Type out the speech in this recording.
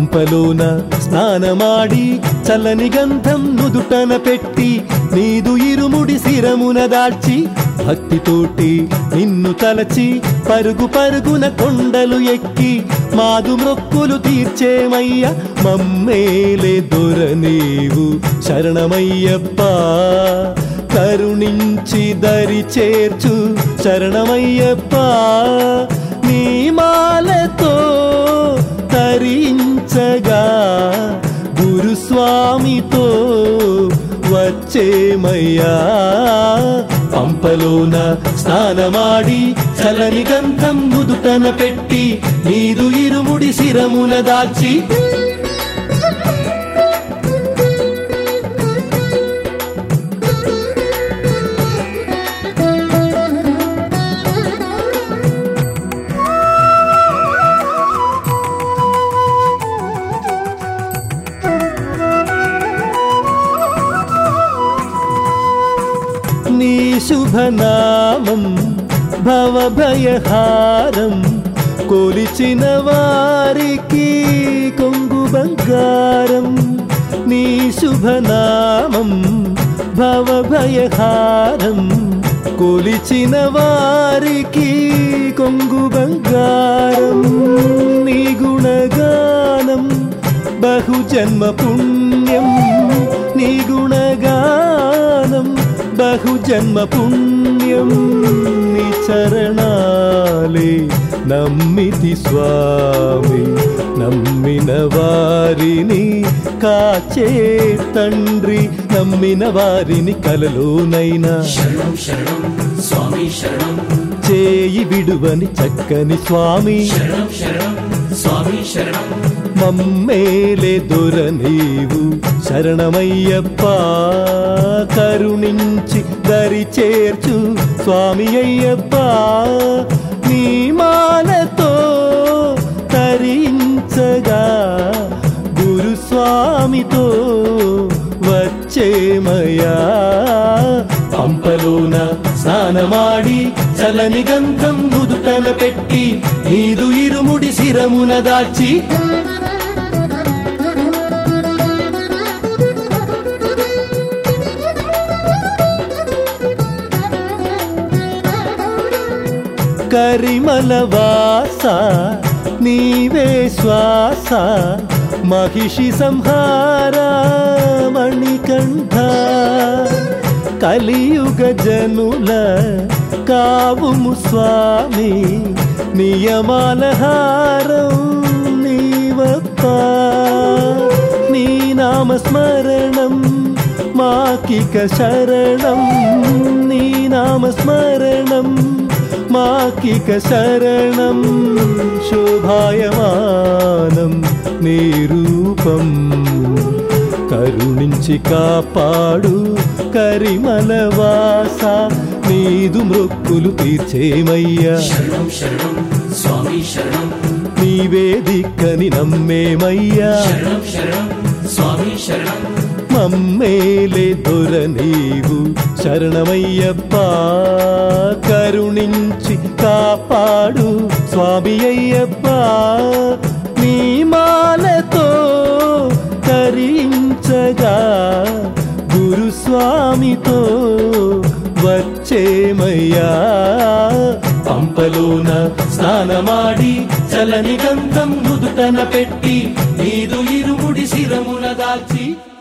పంపలోన స్నానమాడి చల్లని గంధం నుదుటన పెట్టి నీదు ఇరుముడి శిరమున దాల్చి భక్తితోటి నిన్ను తలచి పరుగు పరుగున కొండలు ఎక్కి మాదు మొక్కులు తీర్చేమయ్య మమ్మేలే దొర నీవు శరణమయ్యప్ప కరుణించి దరి చేర్చు శరణమయ్యప్ప నీ మాలతో తరించగా గురుస్వామితో వచ్చేమయ్యా పంపలోన స్నానమాడి చలని గంధం ముదుటన పెట్టి నీదు ఇరుముడి శిరమున దాచి నీ శుభనామం భవభయహారం కొలిచిన వారికి కొంగు బంగారం నీ శుభనామం భవభయహారం కొలిచిన వారికి కొంగు బంగారం నీ గుణగానం బహుజన్మ పుణ్యం నీ గుణగానం బహుజన్మ పుణ్యం నీ చరణాలే నమ్మితి స్వామి నమ్మిన వారిని కాచే తండ్రి నమ్మిన వారిని కలలోనైనా శరణం శరణం స్వామి శరణం చేయి విడువని చక్కని స్వామి శరణం శరణం స్వామి శరణం మమ్మేలే దొర నీవు శరణమయ్యప్ప కరుణించి దరి చేర్చు స్వామి అయ్యప్ప నీ మాలతో తరించగా గురుస్వామితో వచ్చేమయ్యా పంపలోన స్నానమాడి చలని గంధం ముదుటన పెట్టి నీదు ఇరుముడి శిరమున దాచి కరిమల వాస నీవే శ్వాస మహిషి సంహార మణికంఠ కలియుగ జనుల కావుము స్వామి నియమాల హారం నీవప్ప నీ నామస్మరణం మాకిక శరణం నీ నామస్మరణం మాకిక శరణం శోభాయమానం నీ రూపం కరుణించి కాపాడు కరిమల వాస నీదు మృక్కులు తీర్చేమయ్యా శరణం శరణం స్వామి శరణం నీవే దిక్కని నమ్మేమయ్యా శరణం శరణం స్వామి శరణం మమ్మేలే దొర నీవు శరణమయ్యప్ప కరుణించి కాపాడు స్వామి అయ్యప్ప నీ మాలతో తరించగా గురుస్వామితో వచ్చేమయ్యా పంపలోన స్నానమాడి చలని గంధం ముదుటన పెట్టి నీదు ఇరుముడి శిరమున దాచి